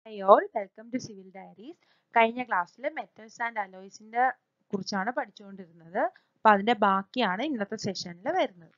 High all welcome to civil diaries കഴിഞ്ഞ ക്ലാസ്സിൽ metals and അലോയ്സിന്റെ കുറിച്ചാണ് പഠിച്ചുകൊണ്ടിരുന്നത് അപ്പൊ അതിന്റെ ബാക്കിയാണ് ഇന്നത്തെ സെഷനിൽ വരുന്നത്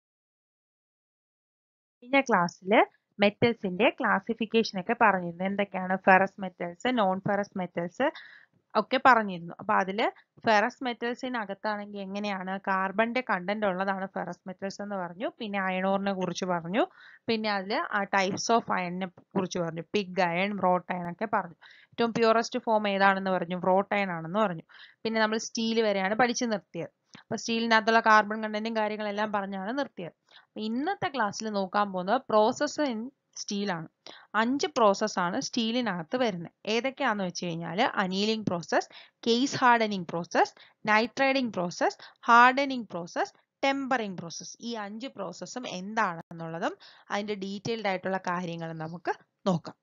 കഴിഞ്ഞ ക്ലാസ്സിൽ മെറ്റൽസിന്റെ ക്ലാസിഫിക്കേഷൻ ഒക്കെ പറഞ്ഞിരുന്നു എന്തൊക്കെയാണ് ferrous metals non ferrous metals ഒക്കെ പറഞ്ഞിരുന്നു അപ്പൊ അതില് ഫെറസ് മെറ്റൽസിനകത്താണെങ്കിൽ എങ്ങനെയാണ് കാർബണിന്റെ കണ്ടന്റ് ഉള്ളതാണ് ഫെറസ് മെറ്റൽസ് എന്ന് പറഞ്ഞു പിന്നെ അയണോറിനെ കുറിച്ച് പറഞ്ഞു പിന്നെ അതിൽ ആ ടൈപ്സ് ഓഫ് അയണിനെ കുറിച്ച് പറഞ്ഞു പിഗ് അയൺ ബ്രോട്ട് അയൺ ഒക്കെ പറഞ്ഞു ഏറ്റവും പ്യൂറസ്റ്റ് ഫോം ഏതാണെന്ന് പറഞ്ഞു ബ്രോട്ട് അയൺ ആണെന്ന് പറഞ്ഞു പിന്നെ നമ്മൾ സ്റ്റീൽ വരെയാണ് പഠിച്ചു നിർത്തിയത് അപ്പൊ സ്റ്റീലിനകത്തുള്ള കാർബൺ കണ്ടന്റും കാര്യങ്ങളെല്ലാം പറഞ്ഞാണ് നിർത്തിയത് അപ്പൊ ഇന്നത്തെ ക്ലാസ്സിൽ നോക്കാൻ പോകുന്നത് പ്രോസസ്സ് ഇൻ സ്റ്റീലാണ് അഞ്ച് പ്രോസസ് ആണ് സ്റ്റീലിനകത്ത് വരുന്നത് ഏതൊക്കെയാന്ന് വെച്ച് കഴിഞ്ഞാൽ annealing process case hardening process nitriding process hardening process tempering process ഈ അഞ്ച് പ്രോസസ്സും എന്താണെന്നുള്ളതും അതിന്റെ ഡീറ്റെയിൽഡ് ആയിട്ടുള്ള കാര്യങ്ങളും നമുക്ക് നോക്കാം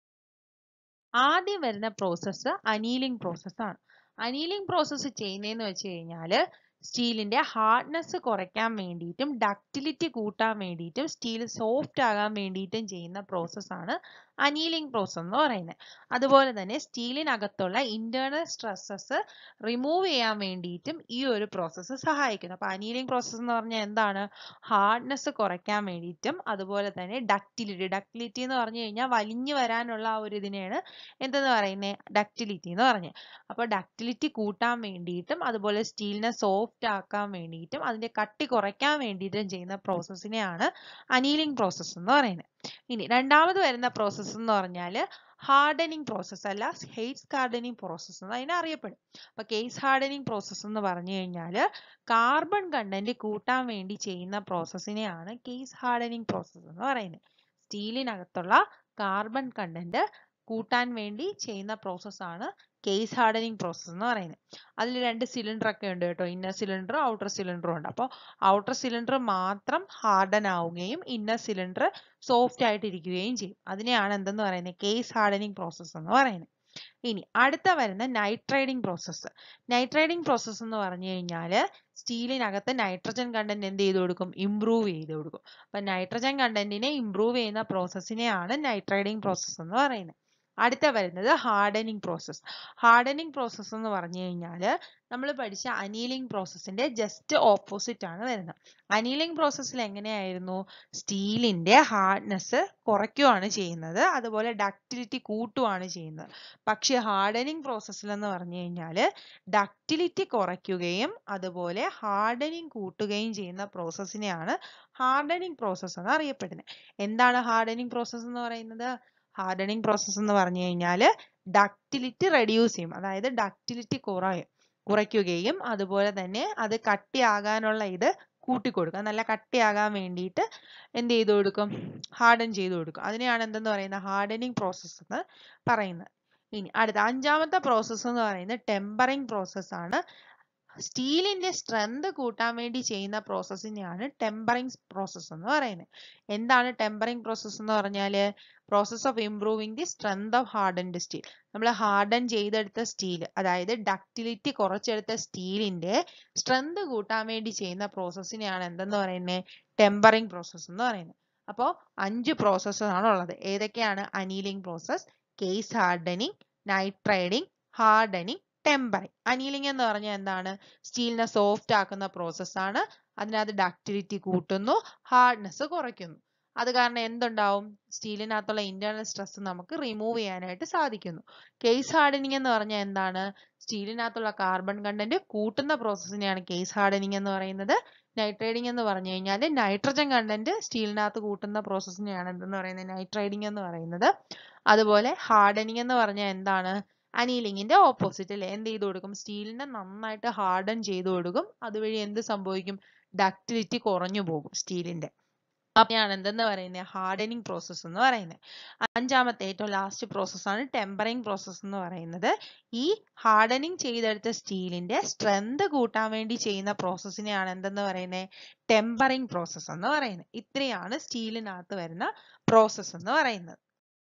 ആദ്യം വരുന്ന പ്രോസസ്സ് അനീലിംഗ് പ്രോസസ് ആണ് അനീലിംഗ് പ്രോസസ്സ് ചെയ്യുന്നതെന്ന് വെച്ച് കഴിഞ്ഞാൽ സ്റ്റീലിന്റെ ഹാർഡ്നെസ് കുറയ്ക്കാൻ വേണ്ടിയിട്ടും ഡക്റ്റിലിറ്റി കൂട്ടാൻ വേണ്ടിയിട്ടും സ്റ്റീൽ സോഫ്റ്റ് ആകാൻ വേണ്ടിയിട്ടും ചെയ്യുന്ന പ്രോസസ്സാണ് അനീലിംഗ് പ്രോസസ് എന്ന് പറയുന്നത് അതുപോലെ തന്നെ സ്റ്റീലിനകത്തുള്ള ഇന്റേണൽ സ്ട്രെസ്സസ് റിമൂവ് ചെയ്യാൻ വേണ്ടിയിട്ടും ഈ ഒരു പ്രോസസ്സ് സഹായിക്കുന്നു അപ്പൊ അനീലിംഗ് പ്രോസസ്സ് എന്ന് പറഞ്ഞാൽ എന്താണ് ഹാർഡ്നെസ് കുറയ്ക്കാൻ വേണ്ടിയിട്ടും അതുപോലെ തന്നെ ഡക്റ്റിലിറ്റി ഡക്റ്റിലിറ്റി എന്ന് പറഞ്ഞു കഴിഞ്ഞാൽ വലിഞ്ഞു വരാനുള്ള ആ ഒരു ഇതിനെയാണ് എന്തെന്ന് പറയുന്നത് ഡക്റ്റിലിറ്റി എന്ന് പറഞ്ഞത് അപ്പൊ ഡക്റ്റിലിറ്റി കൂട്ടാൻ വേണ്ടിയിട്ടും അതുപോലെ സ്റ്റീലിനെ സോഫ്റ്റ് ആക്കാൻ വേണ്ടിയിട്ടും അതിന്റെ കട്ടി കുറയ്ക്കാൻ വേണ്ടിയിട്ടും ചെയ്യുന്ന പ്രോസസ്സിനെയാണ് അനീലിംഗ് പ്രോസസ്സ് എന്ന് പറയുന്നത് ഇനി രണ്ടാമത് വരുന്ന പ്രോസസ്സ് എന്ന് പറഞ്ഞാൽ ഹാർഡനിങ് പ്രോസസ്സ് അല്ല ഹെയ്റ്റ്സ് ഹാർഡനിങ് പ്രോസസ്സ് എന്ന് അതിനെ അറിയപ്പെടും അപ്പൊ കേസ് ഹാർഡനിങ് പ്രോസസ്സ് എന്ന് പറഞ്ഞു കഴിഞ്ഞാൽ കാർബൺ കണ്ടന്റ് കൂട്ടാൻ വേണ്ടി ചെയ്യുന്ന പ്രോസസ്സിനെയാണ് കേസ് ഹാർഡനിങ് പ്രോസസ്സ് എന്ന് പറയുന്നത് സ്റ്റീലിനകത്തുള്ള കാർബൺ കണ്ടന്റ് കൂട്ടാൻ വേണ്ടി ചെയ്യുന്ന പ്രോസസ്സാണ് കേസ് ഹാർഡനിങ് പ്രോസസ്സ് എന്ന് പറയുന്നത് അതിൽ രണ്ട് സിലിണ്ടർ ഒക്കെ ഉണ്ട് കേട്ടോ ഇന്നർ സിലിണ്ടറും ഔട്ടർ സിലിണ്ടറും ഉണ്ട് അപ്പോൾ ഔട്ടർ സിലിണ്ടർ മാത്രം ഹാർഡൻ ആവുകയും ഇന്നർ സിലിണ്ടർ സോഫ്റ്റ് ആയിട്ട് ഇരിക്കുകയും ചെയ്യും അതിനെയാണ് എന്തെന്ന് പറയുന്നത് കേസ് ഹാർഡനിങ് പ്രോസസ്സ് എന്ന് പറയുന്നത് ഇനി അടുത്ത വരുന്ന നൈട്രൈഡിംഗ് പ്രോസസ്സ് നൈട്രൈഡിംഗ് പ്രോസസ്സ് എന്ന് പറഞ്ഞു കഴിഞ്ഞാൽ സ്റ്റീലിനകത്ത് നൈട്രജൻ കണ്ടന്റ് എന്ത് ചെയ്ത് കൊടുക്കും ഇംപ്രൂവ് ചെയ്ത് കൊടുക്കും അപ്പൊ നൈട്രജൻ കണ്ടന്റിനെ ഇംപ്രൂവ് ചെയ്യുന്ന പ്രോസസ്സിനെയാണ് നൈട്രൈഡിംഗ് പ്രോസസ്സ് എന്ന് പറയുന്നത് അടുത്ത വരുന്നത് ഹാർഡനിങ് പ്രോസസ്സ് ഹാർഡനിങ് പ്രോസസ്സ് എന്ന് പറഞ്ഞു കഴിഞ്ഞാൽ നമ്മൾ പഠിച്ച അനീലിംഗ് പ്രോസസ്സിന്റെ ജസ്റ്റ് ഓപ്പോസിറ്റ് ആണ് വരുന്നത് അനീലിംഗ് പ്രോസസ്സിൽ എങ്ങനെയായിരുന്നു സ്റ്റീലിന്റെ ഹാർഡ്നെസ് കുറയ്ക്കുകയാണ് ചെയ്യുന്നത് അതുപോലെ ഡക്റ്റിലിറ്റി കൂട്ടുകയാണ് ചെയ്യുന്നത് പക്ഷെ ഹാർഡനിങ് പ്രോസസ്സിൽ എന്ന് പറഞ്ഞു കഴിഞ്ഞാൽ ഡക്റ്റിലിറ്റി കുറയ്ക്കുകയും അതുപോലെ ഹാർഡനിങ് കൂട്ടുകയും ചെയ്യുന്ന പ്രോസസ്സിനെയാണ് ഹാർഡനിങ് പ്രോസസ്സ് എന്ന് അറിയപ്പെടുന്നത് എന്താണ് ഹാർഡനിങ് പ്രോസസ്സ് എന്ന് പറയുന്നത് ഹാർഡനിങ് പ്രോസസ്സ് എന്ന് പറഞ്ഞു കഴിഞ്ഞാൽ ഡക്റ്റിലിറ്റി റെഡ്യൂസ് ചെയ്യും അതായത് ഡക്റ്റിലിറ്റി കുറയും കുറയ്ക്കുകയും അതുപോലെ തന്നെ അത് കട്ടിയാകാനുള്ള ഇത് കൂട്ടിക്കൊടുക്കുക നല്ല കട്ടിയാകാൻ വേണ്ടിയിട്ട് എന്ത് ചെയ്തു കൊടുക്കും ഹാർഡൻ ചെയ്തു കൊടുക്കും അതിനെയാണ് എന്തെന്ന് പറയുന്നത് ഹാർഡനിങ് പ്രോസസ്സ് എന്ന് പറയുന്നത് ഇനി അടുത്ത അഞ്ചാമത്തെ പ്രോസസ്സ് എന്ന് പറയുന്നത് ടെമ്പറിംഗ് പ്രോസസ്സ് ആണ് സ്റ്റീലിന്റെ സ്ട്രെങ്ത് കൂട്ടാൻ വേണ്ടി ചെയ്യുന്ന പ്രോസസ്സിനെയാണ് ടെമ്പറിംഗ് പ്രോസസ്സ് എന്ന് പറയുന്നത് എന്താണ് ടെമ്പറിംഗ് പ്രോസസ്സ് എന്ന് പറഞ്ഞാൽ process of improving the strength of hardened steel നമ്മൾ ഹാർഡൻ ചെയ്തെടുത്ത സ്റ്റീൽ അതായത് ഡക്റ്റിലിറ്റി കുറച്ചെടുത്ത സ്റ്റീലിന്റെ സ്ട്രെങ്ത് കൂട്ടാൻ വേണ്ടി ചെയ്യുന്ന പ്രോസസ്സിനെയാണ് എന്തെന്ന് പറയുന്നത് ടെമ്പറിംഗ് പ്രോസസ്സ് എന്ന് പറയുന്നത് അപ്പോൾ അഞ്ച് പ്രോസസ്സസ് ആണ് ഉള്ളത് ഏതൊക്കെയാണ് annealing process case hardening nitriding hardening tempering annealing എന്ന് പറഞ്ഞാൽ എന്താണ് സ്റ്റീലിനെ സോഫ്റ്റ് ആക്കുന്ന പ്രോസസ് ആണ് അതിനകത്ത് ഡക്റ്റിലിറ്റി കൂട്ടുന്നു ഹാർഡ്നെസ് കുറയ്ക്കുന്നു അത് കാരണം എന്തുണ്ടാവും സ്റ്റീലിനകത്തുള്ള ഇന്റേണൽ സ്ട്രെസ് നമുക്ക് റിമൂവ് ചെയ്യാനായിട്ട് സാധിക്കുന്നു കേസ് ഹാർഡനിങ് എന്ന് പറഞ്ഞാൽ എന്താണ് സ്റ്റീലിനകത്തുള്ള കാർബൺ കണ്ടന്റ് കൂട്ടുന്ന പ്രോസസ്സിനെയാണ് കേസ് ഹാർഡനിങ് എന്ന് പറയുന്നത് നൈട്രൈഡിംഗ് എന്ന് പറഞ്ഞു കഴിഞ്ഞാൽ നൈട്രജൻ കണ്ടന്റ് സ്റ്റീലിനകത്ത് കൂട്ടുന്ന പ്രോസസ്സിനെയാണ് എന്തെന്ന് പറയുന്നത് നൈട്രൈഡിംഗ് എന്ന് പറയുന്നത് അതുപോലെ ഹാർഡനിങ് എന്ന് പറഞ്ഞാൽ എന്താണ് അനീലിങ്ങിന്റെ ഓപ്പോസിറ്റ് അല്ലേ എന്ത് ചെയ്തു കൊടുക്കും സ്റ്റീലിനെ നന്നായിട്ട് ഹാർഡൻ ചെയ്തു കൊടുക്കും അതുവഴി എന്ത് സംഭവിക്കും ഡക്റ്റിലിറ്റി കുറഞ്ഞു പോകും സ്റ്റീലിന്റെ അപ്പോഴാണ് എന്തെന്ന് പറയുന്നത് ഹാർഡനിങ് പ്രോസസ്സ് എന്ന് പറയുന്നത് അഞ്ചാമത്തെ ഏറ്റവും ലാസ്റ്റ് പ്രോസസ്സാണ് ടെമ്പറിംഗ് പ്രോസസ്സ് എന്ന് പറയുന്നത് ഈ ഹാർഡനിങ് ചെയ്തെടുത്ത സ്റ്റീലിന്റെ സ്ട്രെങ്ത് കൂട്ടാൻ വേണ്ടി ചെയ്യുന്ന പ്രോസസ്സിനെയാണ് എന്തെന്ന് പറയുന്നത് ടെമ്പറിംഗ് പ്രോസസ്സ് എന്ന് പറയുന്നത് ഇത്രയാണ് സ്റ്റീലിനകത്ത് വരുന്ന പ്രോസസ്സ് എന്ന് പറയുന്നത്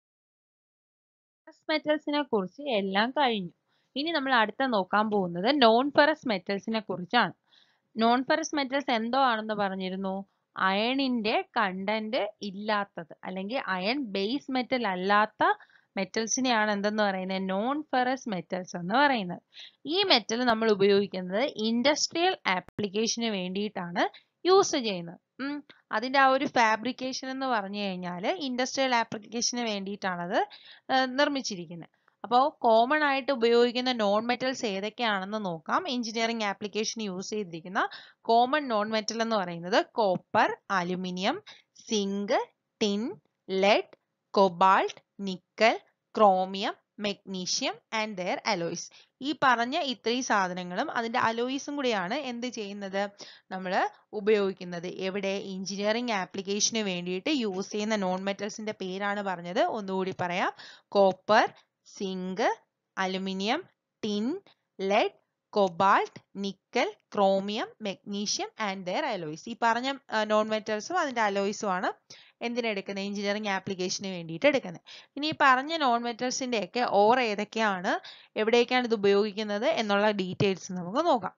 ഫെറസ് മെറ്റൽസിനെ കുറിച്ച് എല്ലാം കഴിഞ്ഞു ഇനി നമ്മൾ അടുത്ത നോക്കാൻ പോകുന്നത് നോൺ ഫെറസ് മെറ്റൽസിനെ കുറിച്ചാണ് നോൺ ഫെറസ് മെറ്റൽസ് എന്തോ ആണെന്ന് പറഞ്ഞിരുന്നു അയണിന്റെ കണ്ടന്റ് ഇല്ലാത്തത് അല്ലെങ്കിൽ അയൺ ബേസ് മെറ്റൽ അല്ലാത്ത മെറ്റൽസിനെയാണ് എന്തെന്ന് പറയുന്നത് നോൺ ഫെറസ് മെറ്റൽസ് എന്ന് പറയുന്നത് ഈ മെറ്റൽ നമ്മൾ ഉപയോഗിക്കുന്നത് ഇൻഡസ്ട്രിയൽ ആപ്ലിക്കേഷന് വേണ്ടിയിട്ടാണ് യൂസ് ചെയ്യുന്നത് ഉം. അതിന്റെ ആ ഒരു ഫാബ്രിക്കേഷൻ എന്ന് പറഞ്ഞു കഴിഞ്ഞാൽ ഇൻഡസ്ട്രിയൽ ആപ്ലിക്കേഷന് വേണ്ടിയിട്ടാണ് അത് നിർമ്മിച്ചിരിക്കുന്നത് അപ്പോൾ കോമൺ ആയിട്ട് ഉപയോഗിക്കുന്ന നോൺ മെറ്റൽസ് ഏതൊക്കെയാണെന്ന് നോക്കാം എഞ്ചിനീയറിംഗ് ആപ്ലിക്കേഷൻ യൂസ് ചെയ്തിരിക്കുന്ന കോമൺ നോൺ മെറ്റൽ എന്ന് പറയുന്നത് copper aluminium zinc tin lead cobalt nickel chromium magnesium and their alloys ഈ പറഞ്ഞ ഇത്രയും സാധനങ്ങളും അതിന്റെ അലോയ്സും കൂടിയാണ് എന്ത് ചെയ്യുന്നത് നമ്മൾ ഉപയോഗിക്കുന്നത് എവിടെ എഞ്ചിനീയറിംഗ് ആപ്ലിക്കേഷന് വേണ്ടിയിട്ട് യൂസ് ചെയ്യുന്ന നോൺ മെറ്റൽസിന്റെ പേരാണ് പറഞ്ഞത് ഒന്നുകൂടി പറയാം copper zinc aluminium tin lead cobalt nickel chromium magnesium and their alloys ഈ പറഞ്ഞ നോൺ മെറ്റൽസും അതിന്റെ അലോയ്സും ആണ് എന്തിനെടുക്കുന്നത് എഞ്ചിനീയറിംഗ് ആപ്ലിക്കേഷന് വേണ്ടിയിട്ട് എടുക്കുന്നത് ഇനി ഈ പറഞ്ഞ നോൺ മെറ്റൽസിന്റെ ഒക്കെ ഓർ ഏതൊക്കെയാണ് എവിടെയൊക്കെയാണ് ഇത് ഉപയോഗിക്കുന്നത് എന്നുള്ള ഡീറ്റെയിൽസ് നമുക്ക് നോക്കാം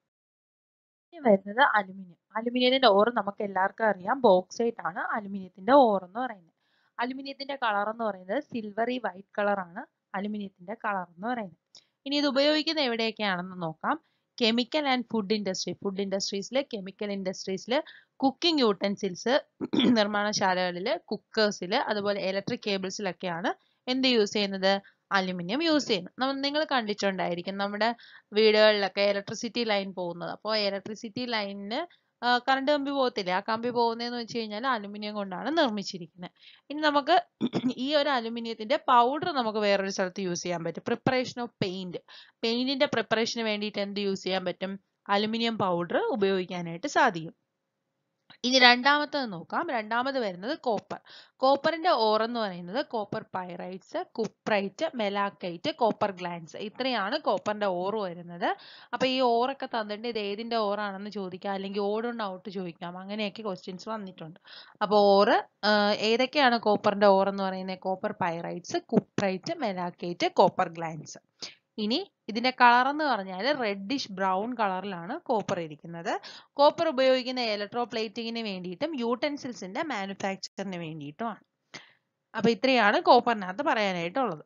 ഇനി വരുന്നത് അലുമിനിയം അലുമിനിയത്തിന്റെ ഓർ നമുക്ക് എല്ലാവർക്കും അറിയാം ബോക്സൈറ്റ് ആണ് അലുമിനിയത്തിന്റെ ഓർ എന്ന് പറയുന്നത് അലുമിനിയത്തിന്റെ കളർ എന്ന് പറയുന്നത് സിൽവറി വൈറ്റ് കളർ ആണ് അലുമിനിയത്തിന്റെ കളർ എന്ന് പറയുന്നത് ഇനി ഇത് ഉപയോഗിക്കുന്നത് എവിടെയൊക്കെയാണെന്ന് നോക്കാം chemical and food industry food ഇൻഡസ്ട്രീസിൽ കെമിക്കൽ ഇൻഡസ്ട്രീസിൽ കുക്കിംഗ് യൂട്ടൻസിൽസ് നിർമ്മാണശാലകളിൽ കുക്കേഴ്സിൽ അതുപോലെ ഇലക്ട്രിക് കേബിൾസിലൊക്കെയാണ് എന്ത് യൂസ് ചെയ്യുന്നത് അലുമിനിയം യൂസ് ചെയ്യുന്നത് നമ്മൾ നിങ്ങൾ കണ്ടിട്ടുണ്ടായിരിക്കും നമ്മുടെ വീടുകളിലൊക്കെ ഇലക്ട്രിസിറ്റി ലൈൻ പോകുന്നത് അപ്പോൾ ഇലക്ട്രിസിറ്റി ലൈനിന് കറണ്ട് കമ്പി പോകത്തില്ലേ ആ കമ്പി പോകുന്നതെന്ന് വെച്ച് കഴിഞ്ഞാൽ അലുമിനിയം കൊണ്ടാണ് നിർമ്മിച്ചിരിക്കുന്നത് ഇനി നമുക്ക് ഈ ഒരു അലുമിനിയത്തിന്റെ പൗഡർ നമുക്ക് വേറൊരു സ്ഥലത്ത് യൂസ് ചെയ്യാൻ പറ്റും പ്രിപ്പറേഷൻ ഓഫ് പെയിന്റ് പെയിന്റിന്റെ പ്രിപ്പറേഷന് വേണ്ടിയിട്ട് എന്ത് യൂസ് ചെയ്യാൻ പറ്റും അലുമിനിയം പൗഡർ ഉപയോഗിക്കാനായിട്ട് സാധിക്കും ഇനി രണ്ടാമത്തത് നോക്കാം രണ്ടാമത് വരുന്നത് കോപ്പർ കോപ്പറിന്റെ ഓർ എന്ന് പറയുന്നത് copper pyrites cuprite malachite copper glance ഇത്രയാണ് കോപ്പറിന്റെ ഓർ വരുന്നത് അപ്പൊ ഈ ഓറൊക്കെ തന്നിട്ട് ഇത് ഏതിന്റെ ഓറാണെന്ന് ചോദിക്കാം അല്ലെങ്കിൽ ഓഡ് ഓൺ ഔട്ട് ചോദിക്കാം അങ്ങനെയൊക്കെ ക്വസ്റ്റ്യൻസ് വന്നിട്ടുണ്ട് അപ്പൊ ഓറ് ഏതൊക്കെയാണ് കോപ്പറിന്റെ ഓർ എന്ന് പറയുന്നത് copper pyrites cuprite malachite copper glance ഇനി ഇതിന്റെ കളർ എന്ന് പറഞ്ഞാൽ റെഡിഷ് ബ്രൗൺ കളറിലാണ് കോപ്പർ ഇരിക്കുന്നത് കോപ്പർ ഉപയോഗിക്കുന്ന ഇലക്ട്രോപ്ലേറ്റിങ്ങിന് വേണ്ടിയിട്ടും യൂട്ടൻസിൽസിന്റെ മാനുഫാക്ചറിന് വേണ്ടിയിട്ടുമാണ് അപ്പൊ ഇത്രയാണ് കോപ്പറിനകത്ത് പറയാനായിട്ടുള്ളത്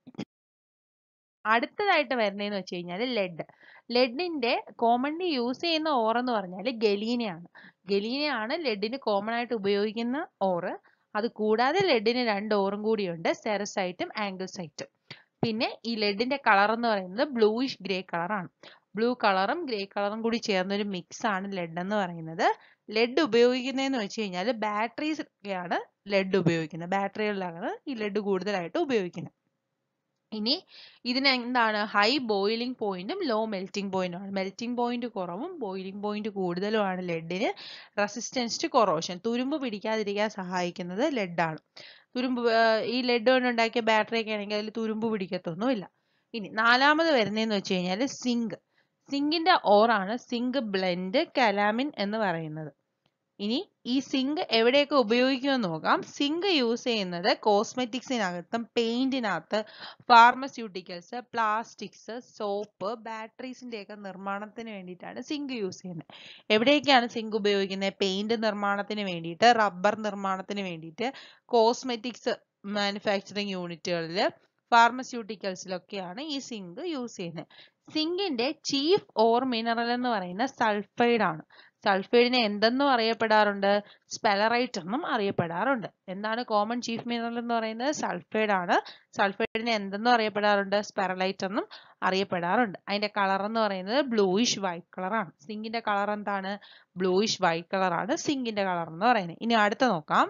അടുത്തതായിട്ട് വരുന്നതെന്ന് വെച്ച് കഴിഞ്ഞാൽ ലെഡ് ലെഡിന്റെ കോമൺലി യൂസ് ചെയ്യുന്ന ഓർ എന്ന് പറഞ്ഞാൽ ഗലീനയാണ് ഗലീനയാണ് ലെഡിന് കോമൺ ആയിട്ട് ഉപയോഗിക്കുന്ന ഓറ് അത് കൂടാതെ ലെഡിന് രണ്ട് ഓറും കൂടിയുണ്ട് സെറസൈറ്റും ആംഗിൾസൈറ്റും പിന്നെ ഈ ലെഡിന്റെ കളർ എന്ന് പറയുന്നത് ബ്ലൂയിഷ് ഗ്രേ കളറാണ് ബ്ലൂ കളറും ഗ്രേ കളറും കൂടി ചേർന്നൊരു മിക്സ് ആണ് ലെഡ് എന്ന് പറയുന്നത് ലെഡ് ഉപയോഗിക്കുന്നതെന്ന് വെച്ച് കഴിഞ്ഞാൽ ബാറ്ററീസ് ഒക്കെയാണ് ലെഡ് ഉപയോഗിക്കുന്നത് ബാറ്ററികളിലാണ് ഈ ലെഡ് കൂടുതലായിട്ട് ഉപയോഗിക്കുന്നത് ഇനി ഇതിന് എന്താണ് ഹൈ ബോയിലിംഗ് പോയിന്റും ലോ മെൽറ്റിംഗ് പോയിന്റും ആണ് മെൽറ്റിംഗ് പോയിന്റ് കുറവും ബോയിലിംഗ് പോയിന്റ് കൂടുതലുമാണ് ലെഡിന് റെസിസ്റ്റൻസ് ടു കൊറോഷൻ തുരുമ്പ് പിടിക്കാതിരിക്കാൻ സഹായിക്കുന്നത് ലെഡാണ് തുരുമ്പ് ഈ ലെഡ് കൊണ്ട് ഉണ്ടാക്കിയ ബാറ്ററി ഒക്കെ ആണെങ്കിൽ അതിൽ തുരുമ്പ് പിടിക്കത്തൊന്നുമില്ല ഇനി നാലാമത് വരുന്നതെന്ന് വെച്ച് കഴിഞ്ഞാൽ സിങ്ക് സിങ്കിന്റെ ഓറാണ് സിങ്ക് ബ്ലെൻഡ് കലാമിൻ എന്ന് പറയുന്നത് ഇനി ഈ സിങ്ക് എവിടെയൊക്കെ ഉപയോഗിക്കുമെന്ന് നോക്കാം സിങ്ക് യൂസ് ചെയ്യുന്നത് കോസ്മെറ്റിക്സിനകത്തും പെയിന്റിനകത്ത് ഫാർമസ്യൂട്ടിക്കൽസ് പ്ലാസ്റ്റിക്സ് സോപ്പ് ബാറ്ററീസിന്റെ ഒക്കെ നിർമ്മാണത്തിന് വേണ്ടിയിട്ടാണ് സിങ്ക് യൂസ് ചെയ്യുന്നത് എവിടെയൊക്കെയാണ് സിങ്ക് ഉപയോഗിക്കുന്നത് പെയിന്റ് നിർമ്മാണത്തിന് വേണ്ടിയിട്ട് റബ്ബർ നിർമ്മാണത്തിന് വേണ്ടിയിട്ട് കോസ്മെറ്റിക്സ് മാനുഫാക്ചറിങ് യൂണിറ്റുകളിൽ ഫാർമസ്യൂട്ടിക്കൽസിലൊക്കെയാണ് ഈ സിങ്ക് യൂസ് ചെയ്യുന്നത് സിങ്കിന്റെ ചീഫ് ഓർ മിനറൽ എന്ന് പറയുന്ന സൾഫൈഡ് ആണ് സൾഫൈഡിനെ എന്തെന്നും അറിയപ്പെടാറുണ്ട് സ്പെലറൈറ്റ് എന്നും അറിയപ്പെടാറുണ്ട് എന്താണ് കോമൺ ചീഫ് മിനറൽ എന്ന് പറയുന്നത് സൾഫൈഡ് ആണ് സൾഫൈഡിനെ എന്തെന്നും അറിയപ്പെടാറുണ്ട് സ്പെറലൈറ്റ് എന്നും അറിയപ്പെടാറുണ്ട് അതിന്റെ കളർ എന്ന് പറയുന്നത് ബ്ലൂയിഷ് വൈറ്റ് കളറാണ് സിങ്കിന്റെ കളർ എന്താണ് ബ്ലൂയിഷ് വൈറ്റ് കളറാണ് സിങ്കിന്റെ കളർ എന്ന് പറയുന്നത് ഇനി അടുത്ത നോക്കാം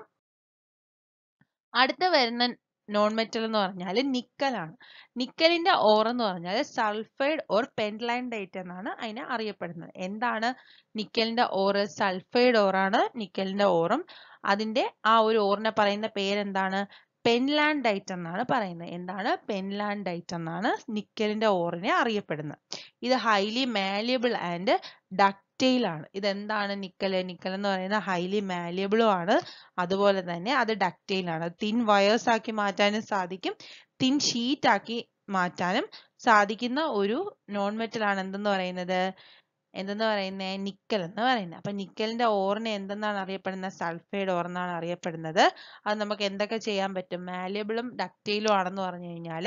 അടുത്ത വരുന്ന നോൺ മെറ്റൽ എന്ന് പറഞ്ഞാൽ നിക്കലാണ് നിക്കലിന്റെ ഓർ എന്ന് പറഞ്ഞാൽ സൾഫൈഡ് ഓർ പെൻലൈൻഡൈറ്റ് എന്നാണ് അതിനെ അറിയപ്പെടുന്നത് എന്താണ് നിക്കലിന്റെ ഓറ് സൾഫൈഡ് ഓറാണ് നിക്കലിന്റെ ഓറും അതിന്റെ ആ ഒരു ഓറിനെ പറയുന്ന പേരെന്താണ് പെൻലാൻഡൈറ്റ് എന്നാണ് പറയുന്നത് എന്താണ് പെൻലാൻഡൈറ്റ് എന്നാണ് നിക്കലിന്റെ ഓറിനെ അറിയപ്പെടുന്നത് ഇത് ഹൈലി മാലിയബിൾ ആൻഡ് ഡക്റ്റൈൽ ആണ് ഇതെന്താണ് നിക്കൽ നിക്കൽ എന്ന് പറയുന്നത് ഹൈലി മാലിയബിളും ആണ് അതുപോലെ തന്നെ അത് ഡക്റ്റൈൽ ആണ് തിൻ വയേഴ്സ് ആക്കി മാറ്റാനും സാധിക്കും തിൻ ഷീറ്റ് ആക്കി മാറ്റാനും സാധിക്കുന്ന ഒരു നോൺ മെറ്റൽ ആണ് എന്തെന്ന് പറയുന്നത് എന്തെന്ന് പറയുന്നത് നിക്കൽ എന്ന് പറയുന്നത് അപ്പൊ നിക്കലിന്റെ ഓറിനെ എന്തെന്നാണ് അറിയപ്പെടുന്നത് സൾഫൈഡ് ഓർ എന്നാണ് അറിയപ്പെടുന്നത് അത് നമുക്ക് എന്തൊക്കെ ചെയ്യാൻ പറ്റും മാലിയബിളും ഡക്റ്റൈലും ആണെന്ന് പറഞ്ഞു കഴിഞ്ഞാൽ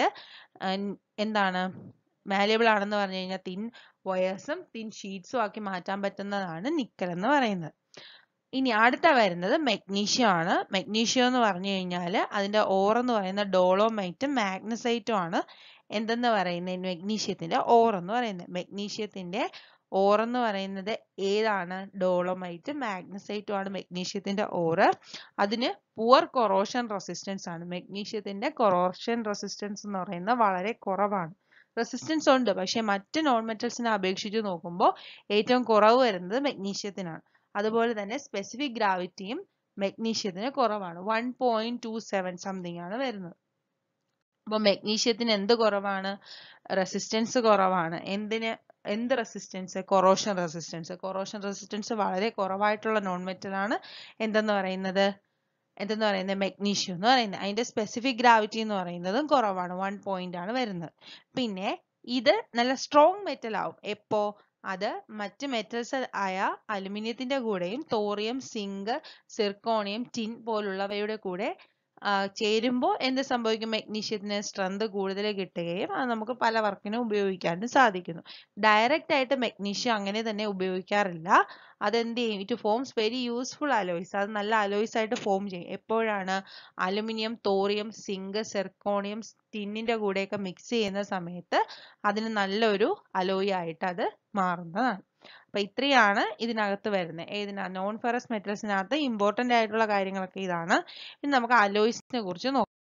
എന്താണ് മാലിയബിൾ ആണെന്ന് പറഞ്ഞു കഴിഞ്ഞാൽ തിൻ വയേഴ്സും തിൻ ഷീറ്റ്സും ആക്കി മാറ്റാൻ പറ്റുന്നതാണ് നിക്കൽ എന്ന് പറയുന്നത് ഇനി അടുത്ത വരുന്നത് മെഗ്നീഷ്യം ആണ് മെഗ്നീഷ്യം എന്ന് പറഞ്ഞു കഴിഞ്ഞാൽ അതിന്റെ ഓർ എന്ന് പറയുന്ന ഡോളോമൈറ്റും മാഗ്നസൈറ്റും ആണ് എന്തെന്ന് പറയുന്നത് മെഗ്നീഷ്യത്തിന്റെ ഓർ എന്ന് പറയുന്നത് മെഗ്നീഷ്യത്തിന്റെ ഓർ എന്ന് പറയുന്നത് ഏതാണ് ഡോളോമൈറ്റ് മാഗ്നസൈറ്റും ആണ് മെഗ്നീഷ്യത്തിന്റെ ഓറ് അതിന് പുവർ കൊറോഷൻ റെസിസ്റ്റൻസ് ആണ് മെഗ്നീഷ്യത്തിന്റെ കൊറോഷൻ റെസിസ്റ്റൻസ് എന്ന് പറയുന്നത് വളരെ കുറവാണ് റെസിസ്റ്റൻസ് ഉണ്ട് പക്ഷെ മറ്റ് നോൺ മെറ്റൽസിനെ അപേക്ഷിച്ച് നോക്കുമ്പോൾ ഏറ്റവും കുറവ് വരുന്നത് മെഗ്നീഷ്യത്തിനാണ് അതുപോലെ തന്നെ സ്പെസിഫിക് ഗ്രാവിറ്റിയും മെഗ്നീഷ്യത്തിന് കുറവാണ് one point two seven something ആണ് വരുന്നത് അപ്പൊ മെഗ്നീഷ്യത്തിന് എന്ത് കുറവാണ് റെസിസ്റ്റൻസ് കുറവാണ് എന്തിന് എന്ത് resistance corrosion resistance corrosion resistance വളരെ കുറവായിട്ടുള്ള നോൺ മെറ്റൽ ആണ് എന്തെന്ന് പറയുന്നത് എന്തെന്ന് പറയുന്നത് മെഗ്നീഷ്യം എന്ന് പറയുന്നത് അതിന്റെ സ്പെസിഫിക് ഗ്രാവിറ്റി എന്ന് പറയുന്നതും കുറവാണ് വൺ പോയിന്റ് ആണ് വരുന്നത് പിന്നെ ഇത് നല്ല സ്ട്രോങ് മെറ്റൽ ആവും എപ്പോ അത് മറ്റ് മെറ്റൽസ് ആയ അലുമിനിയത്തിന്റെ കൂടെയും തോറിയം സിങ്ക് സിർക്കോണിയം ടിൻ പോലുള്ളവയുടെ കൂടെ ചേരുമ്പോൾ എന്ത് സംഭവിക്കും മെഗ്നീഷ്യത്തിന് സ്ട്രെങ്ത് കൂടുതൽ കിട്ടുകയും അത് നമുക്ക് പല വർക്കിനും ഉപയോഗിക്കാനും സാധിക്കുന്നു ഡയറക്റ്റ് ആയിട്ട് മെഗ്നീഷ്യം അങ്ങനെ തന്നെ ഉപയോഗിക്കാറില്ല അതെന്ത് ചെയ്യും it forms very useful alloys അത് നല്ല അലോയ്സ് ആയിട്ട് ഫോം ചെയ്യും എപ്പോഴാണ് അലുമിനിയം തോറിയം സിങ്ക് സെർക്കോണിയം ടിന്നിന്റെ കൂടെയൊക്കെ മിക്സ് ചെയ്യുന്ന സമയത്ത് അതിന് നല്ലൊരു അലോയ് ആയിട്ട് അത് മാറുന്നതാണ് അപ്പൊ ഇത്രയാണ് ഇതിനകത്ത് വരുന്നത് ഏതിനാ നോൺ ഫെറസ് മെറ്റൽസിനകത്ത് ഇമ്പോർട്ടന്റ് ആയിട്ടുള്ള കാര്യങ്ങളൊക്കെ ഇതാണ് ഇനി നമുക്ക് അലോയ്സിനെ കുറിച്ച്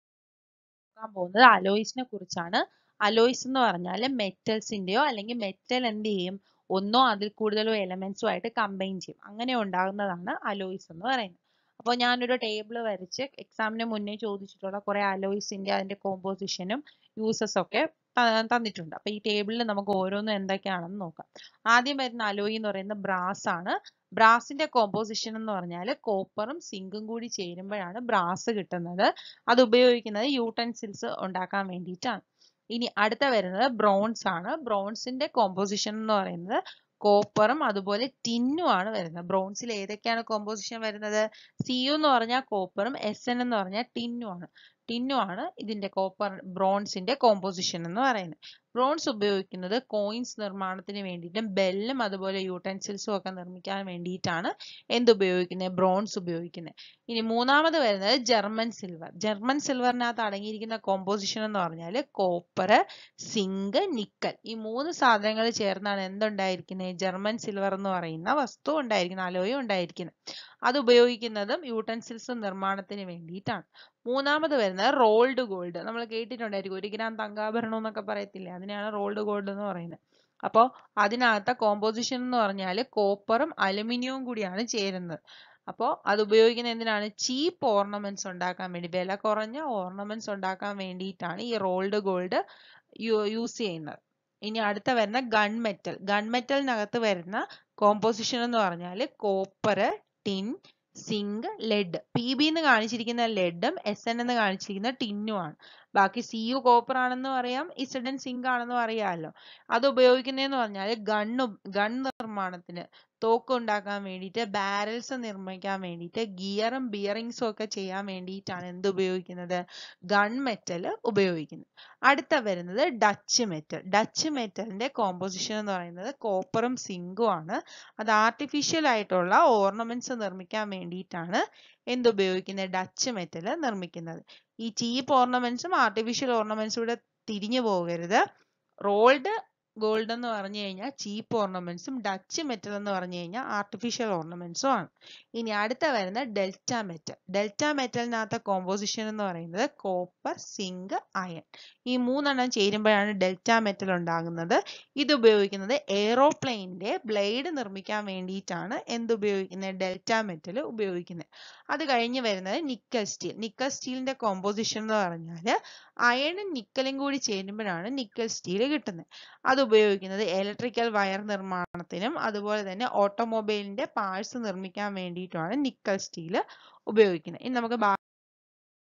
നോക്കാൻ പോകുന്നത് അലോയ്സിനെ കുറിച്ചാണ് അലോയ്സ് എന്ന് പറഞ്ഞാൽ മെറ്റൽസിന്റെയോ അല്ലെങ്കിൽ മെറ്റൽ എന്ത് ചെയ്യും ഒന്നോ അതിൽ കൂടുതലോ എലമെന്റ്സും ആയിട്ട് കമ്പൈൻ ചെയ്യും അങ്ങനെ ഉണ്ടാകുന്നതാണ് അലോയ്സ് എന്ന് പറയുന്നത് അപ്പോൾ ഞാനൊരു ടേബിൾ വരച്ച് എക്സാമിന് മുന്നേ ചോദിച്ചിട്ടുള്ള കുറെ അലോയ്സിന്റെ അതിന്റെ കോമ്പോസിഷനും യൂസസ് ഒക്കെ തന്നിട്ടുണ്ട് അപ്പൊ ഈ ടേബിളിൽ നമുക്ക് ഓരോന്നും എന്തൊക്കെയാണെന്ന് നോക്കാം ആദ്യം വരുന്ന അലോയ് എന്ന് പറയുന്നത് ബ്രാസ് ആണ് ബ്രാസിന്റെ കോമ്പോസിഷൻ എന്ന് പറഞ്ഞാൽ കോപ്പറും സിങ്കും കൂടി ചേരുമ്പോഴാണ് ബ്രാസ് കിട്ടുന്നത് അത് ഉപയോഗിക്കുന്നത് യൂട്ടൻസിൽസ് ഉണ്ടാക്കാൻ വേണ്ടിയിട്ടാണ് ഇനി അടുത്ത വരുന്നത് ബ്രോൺസ് ആണ് ബ്രോൺസിന്റെ കോമ്പോസിഷൻ എന്ന് പറയുന്നത് കോപ്പറും അതുപോലെ ടിന്നും ആണ് വരുന്നത് ബ്രോൺസിൽ ഏതൊക്കെയാണ് കോമ്പോസിഷൻ വരുന്നത് സി യു എന്ന് പറഞ്ഞാൽ കോപ്പറും എസ് എൻ എന്ന് പറഞ്ഞാൽ ടിന്നും ആണ് ടിന്നും ആണ് ഇതിന്റെ കോപ്പർ ബ്രോൺസിന്റെ കോമ്പോസിഷൻ എന്ന് പറയുന്നത് ബ്രോൺസ് ഉപയോഗിക്കുന്നത് കോയിൻസ് നിർമ്മാണത്തിന് വേണ്ടിയിട്ടും ബെല്ലും അതുപോലെ യൂട്ടൻസിൽസും ഒക്കെ നിർമ്മിക്കാൻ വേണ്ടിയിട്ടാണ് എന്ത് ഉപയോഗിക്കുന്നത് ബ്രോൺസ് ഉപയോഗിക്കുന്നത് ഇനി മൂന്നാമത് വരുന്നത് ജർമ്മൻ സിൽവർ ജർമ്മൻ സിൽവറിനകത്ത് അടങ്ങിയിരിക്കുന്ന കോമ്പോസിഷൻ എന്ന് പറഞ്ഞാൽ കോപ്പർ സിങ്ക് നിക്കൽ ഈ മൂന്ന് സാധനങ്ങൾ ചേർന്നാണ് എന്തുണ്ടായിരിക്കുന്നത് ജർമ്മൻ സിൽവർ എന്ന് പറയുന്ന വസ്തു ഉണ്ടായിരിക്കുന്നത് അലോയും ഉണ്ടായിരിക്കുന്നത് അത് ഉപയോഗിക്കുന്നതും യൂട്ടൻസിൽസ് നിർമ്മാണത്തിന് വേണ്ടിയിട്ടാണ് മൂന്നാമത് വരുന്നത് റോൾഡ് ഗോൾഡ് നമ്മൾ കേട്ടിട്ടുണ്ടായിരിക്കും ഒരു ഗ്രാം തങ്കാഭരണം എന്നൊക്കെ പറയത്തില്ലേ അതിനെയാണ് റോൾഡ് ഗോൾഡ് എന്ന് പറയുന്നത് അപ്പോൾ അതിനകത്തെ കോമ്പോസിഷൻ എന്ന് പറഞ്ഞാൽ കോപ്പറും അലുമിനിയവും കൂടിയാണ് ചേരുന്നത് അപ്പോൾ അത് ഉപയോഗിക്കുന്ന എന്തിനാണ് ചീപ്പ് ഓർണമെന്റ്സ് ഉണ്ടാക്കാൻ വേണ്ടി വില കുറഞ്ഞ ഓർണമെന്റ്സ് ഉണ്ടാക്കാൻ വേണ്ടിയിട്ടാണ് ഈ റോൾഡ് ഗോൾഡ് യൂസ് ചെയ്യുന്നത് ഇനി അടുത്ത വരുന്ന ഗൺ മെറ്റൽ ഗൺ മെറ്റലിനകത്ത് വരുന്ന കോമ്പോസിഷൻ എന്ന് പറഞ്ഞാൽ copper tin zinc lead P B എന്ന് കാണിച്ചിരിക്കുന്ന ലെഡും എസ് എൻ എന്ന് കാണിച്ചിരിക്കുന്ന ടിന്നുമാണ് ബാക്കി സി യു കോപ്പർ ആണെന്ന് പറയാം ഇസഡൻ സിങ്ക് ആണെന്ന് അറിയാമല്ലോ അത് ഉപയോഗിക്കുന്നതെന്ന് പറഞ്ഞാൽ ഗണ്ണും ഗൺ നിർമ്മാണത്തിന് തോക്ക് ഉണ്ടാക്കാൻ വേണ്ടിയിട്ട് ബാരൽസ് നിർമ്മിക്കാൻ വേണ്ടിയിട്ട് ഗിയറും ബിയറിങ്സും ഒക്കെ ചെയ്യാൻ വേണ്ടിയിട്ടാണ് എന്ത് ഉപയോഗിക്കുന്നത് ഗൺ മെറ്റൽ ഉപയോഗിക്കുന്നത് അടുത്ത വരുന്നത് ഡച്ച് മെറ്റൽ ഡച്ച് മെറ്റലിന്റെ കോമ്പോസിഷൻ എന്ന് പറയുന്നത് കോപ്പറും സിങ്കും ആണ് അത് ആർട്ടിഫിഷ്യൽ ആയിട്ടുള്ള ഓർണമെന്റ്സ് നിർമ്മിക്കാൻ വേണ്ടിയിട്ടാണ് എന്തുപയോഗിക്കുന്നത് ഡച്ച് മെറ്റൽ നിർമ്മിക്കുന്നത് ഈ ചീപ്പ് ഓർണമെന്റ്സും ആർട്ടിഫിഷ്യൽ ഓർണമെന്റ്സും കൂടെ തിരിഞ്ഞു പോകരുത് റോൾഡ് ഗോൾഡ് എന്ന് പറഞ്ഞു കഴിഞ്ഞാൽ ചീപ്പ് ഓർണമെന്റ്സും ഡച്ച് മെറ്റൽ എന്ന് പറഞ്ഞു കഴിഞ്ഞാൽ ആർട്ടിഫിഷ്യൽ ഓർണമെന്റ്സും ആണ് ഇനി അടുത്ത വരുന്ന ഡെൽറ്റ മെറ്റൽ ഡെൽറ്റ മെറ്റലിനകത്തെ കോമ്പോസിഷൻ എന്ന് പറയുന്നത് കോപ്പർ സിങ്ക് അയൺ ഈ മൂന്നെണ്ണം ചേരുമ്പോഴാണ് ഡെൽറ്റ മെറ്റൽ ഉണ്ടാകുന്നത് ഇത് ഉപയോഗിക്കുന്നത് എയ്റോപ്ലെയിനിന്റെ ബ്ലേഡ് നിർമ്മിക്കാൻ വേണ്ടിയിട്ടാണ് എന്ത് ഉപയോഗിക്കുന്നത് ഡെൽറ്റ മെറ്റൽ ഉപയോഗിക്കുന്നത് അത് കഴിഞ്ഞ് വരുന്നത് നിക്കൽ സ്റ്റീൽ നിക്കൽ സ്റ്റീലിന്റെ കോമ്പോസിഷൻ എന്ന് പറഞ്ഞാൽ അയണും നിക്കലും കൂടി ചേരുമ്പോഴാണ് നിക്കൽ സ്റ്റീൽ കിട്ടുന്നത് അത് ഉപയോഗിക്കുന്നത് ഇലക്ട്രിക്കൽ വയർ നിർമ്മാണത്തിനും അതുപോലെ തന്നെ ഓട്ടോമൊബൈലിന്റെ പാർട്സ് നിർമ്മിക്കാൻ വേണ്ടിയിട്ടുമാണ് നിക്കൽ സ്റ്റീൽ ഉപയോഗിക്കുന്നത് ഇനി നമുക്ക്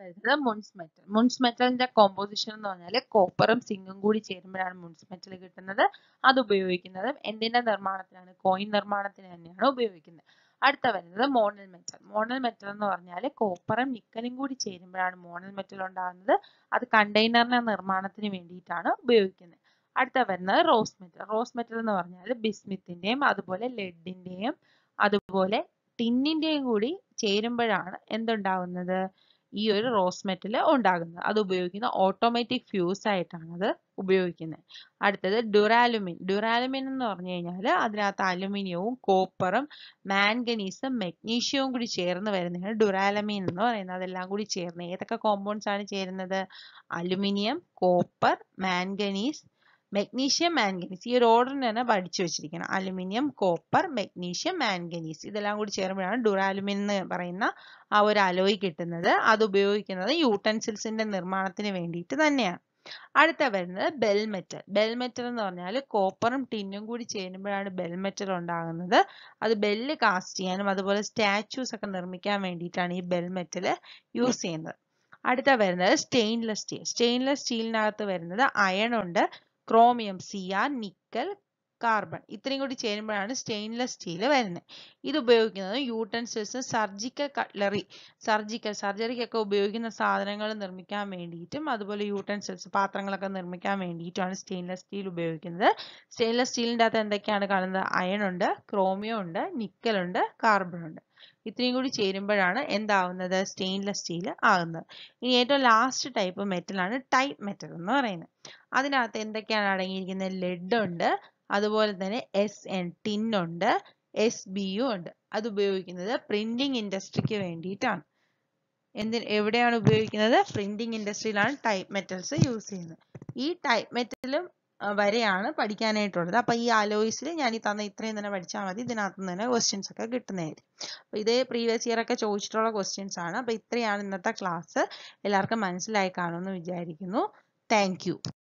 വരുന്നത് മുൺസ് മെറ്റൽ മുൺസ് മെറ്റലിന്റെ കോമ്പോസിഷൻ എന്ന് പറഞ്ഞാൽ കോപ്പറും സിങ്കും കൂടി ചേരുമ്പോഴാണ് മുൺസ് മെറ്റൽ കിട്ടുന്നത് അത് ഉപയോഗിക്കുന്നത് എന്തിന്റെ നിർമ്മാണത്തിനാണ് കോയിൻ നിർമ്മാണത്തിന് തന്നെയാണ് ഉപയോഗിക്കുന്നത് അടുത്ത വരുന്നത് മോണൽ മെറ്റൽ മോണൽ മെറ്റൽ എന്ന് പറഞ്ഞാൽ കോപ്പറും നിക്കലും കൂടി ചേരുമ്പോഴാണ് മോണൽ മെറ്റൽ ഉണ്ടാകുന്നത് അത് കണ്ടെയ്നറിന്റെ നിർമ്മാണത്തിന് വേണ്ടിയിട്ടാണ് ഉപയോഗിക്കുന്നത് അടുത്ത വരുന്നത് റോസ് മെറ്റൽ റോസ് മെറ്റൽ എന്ന് പറഞ്ഞാൽ ബിസ്മിത്തിന്റെയും അതുപോലെ ലെഡിന്റെയും അതുപോലെ ടിന്നിന്റെയും കൂടി ചേരുമ്പോഴാണ് എന്തുണ്ടാവുന്നത് ഈ ഒരു റോസ് മെറ്റൽ ഉണ്ടാകുന്നത് അത് ഉപയോഗിക്കുന്ന ഓട്ടോമാറ്റിക് ഫ്യൂസ് ആയിട്ടാണ് അത് ഉപയോഗിക്കുന്നത് അടുത്തത് ഡ്യൂറാലുമിൻ ഡ്യൂറാലുമിൻ എന്ന് പറഞ്ഞു കഴിഞ്ഞാൽ അതിനകത്ത് അലുമിനിയവും കോപ്പറും മാംഗനീസും മെഗ്നീഷ്യവും കൂടി ചേർന്ന് വരുന്നതാണ് ഡ്യൂറാലമീൻ എന്ന് പറയുന്നത് അതെല്ലാം കൂടി ചേർന്ന് ഏതൊക്കെ കോമ്പൗണ്ട്സ് ആണ് ചേരുന്നത് aluminium copper manganese magnesium manganese ഈ ഒരു ഓർഡറിന് തന്നെ പഠിച്ചു വെച്ചിരിക്കണം അലുമിനിയം കോപ്പർ മെഗ്നീഷ്യം മാംഗനീസ് ഇതെല്ലാം കൂടി ചേരുമ്പോഴാണ് ഡുറാലുമിൻ എന്ന് പറയുന്ന ആ ഒരു അലോയ് കിട്ടുന്നത് അത് ഉപയോഗിക്കുന്നത് യൂട്ടൻസിൽസിന്റെ നിർമ്മാണത്തിന് വേണ്ടിയിട്ട് തന്നെയാണ് അടുത്ത വരുന്നത് ബെൽ മെറ്റൽ ബെൽ മെറ്റൽ എന്ന് പറഞ്ഞാൽ കോപ്പറും ടിന്നും കൂടി ചേരുമ്പോഴാണ് ബെൽ മെറ്റൽ ഉണ്ടാകുന്നത് അത് ബെല്ല് കാസ്റ്റ് ചെയ്യാനും അതുപോലെ സ്റ്റാച്യൂസ് ഒക്കെ നിർമ്മിക്കാൻ വേണ്ടിയിട്ടാണ് ഈ ബെൽ മെറ്റൽ യൂസ് ചെയ്യുന്നത് അടുത്ത വരുന്നത് സ്റ്റെയിൻലെസ് സ്റ്റീൽ സ്റ്റെയിൻലെസ് സ്റ്റീലിനകത്ത് വരുന്നത് അയൺ ഉണ്ട് chromium C R nickel carbon ഇത്രയും കൂടി ചേരുമ്പോഴാണ് സ്റ്റെയിൻലെസ് സ്റ്റീൽ വരുന്നത് ഇത് ഉപയോഗിക്കുന്നത് യൂട്ടൻസിൽസ് സർജിക്കൽ കട്ട്ലറി സർജിക്കൽ സർജറിക്കൊക്കെ ഉപയോഗിക്കുന്ന സാധനങ്ങൾ നിർമ്മിക്കാൻ വേണ്ടിയിട്ടും അതുപോലെ യൂട്ടൻസിൽസ് പാത്രങ്ങളൊക്കെ നിർമ്മിക്കാൻ വേണ്ടിയിട്ടുമാണ് സ്റ്റെയിൻലെസ് സ്റ്റീൽ ഉപയോഗിക്കുന്നത് സ്റ്റെയിൻലെസ് സ്റ്റീലിൻ്റെ അകത്ത് എന്തൊക്കെയാണ് കാണുന്നത് അയൺ ഉണ്ട് ക്രോമിയം ഉണ്ട് നിക്കൽ ഉണ്ട് കാർബൺ ഉണ്ട് ഇത്രയും കൂടി ചേരുമ്പോഴാണ് എന്താവുന്നത് സ്റ്റെയിൻലെസ് സ്റ്റീൽ ആകുന്നത് ഇനി ഏറ്റവും ലാസ്റ്റ് ടൈപ്പ് മെറ്റലാണ് ടൈപ്പ് മെറ്റൽ എന്ന് പറയുന്നത് അതിനകത്ത് എന്തൊക്കെയാണ് അടങ്ങിയിരിക്കുന്നത് ലെഡ് ഉണ്ട് അതുപോലെ തന്നെ എസ് എൻ ടിൻ ഉണ്ട് എസ് ബി യു ഉണ്ട് അത് ഉപയോഗിക്കുന്നത് പ്രിന്റിംഗ് ഇൻഡസ്ട്രിക്ക് വേണ്ടിയിട്ടാണ് എന്തിന് എവിടെയാണ് ഉപയോഗിക്കുന്നത് പ്രിന്റിംഗ് ഇൻഡസ്ട്രിയിലാണ് ടൈപ്പ് മെറ്റൽസ് യൂസ് ചെയ്യുന്നത് ഈ ടൈപ്പ് മെറ്റലും വരെയാണ് പഠിക്കാനായിട്ടുള്ളത് അപ്പൊ ഈ അലോയ്സിൽ ഞാൻ ഈ തന്ന ഇത്രയും തന്നെ പഠിച്ചാൽ മതി ഇതിനകത്ത് നിന്ന് തന്നെ ക്വസ്റ്റ്യൻസ് ഒക്കെ കിട്ടുന്നതായിരിക്കും അപ്പൊ ഇതേ പ്രീവിയസ് ഇയർ ഒക്കെ ചോദിച്ചിട്ടുള്ള ക്വസ്റ്റ്യൻസ് ആണ് അപ്പൊ ഇത്രയാണ് ഇന്നത്തെ ക്ലാസ് എല്ലാവർക്കും മനസ്സിലായി കാണുമെന്ന് വിചാരിക്കുന്നു താങ്ക്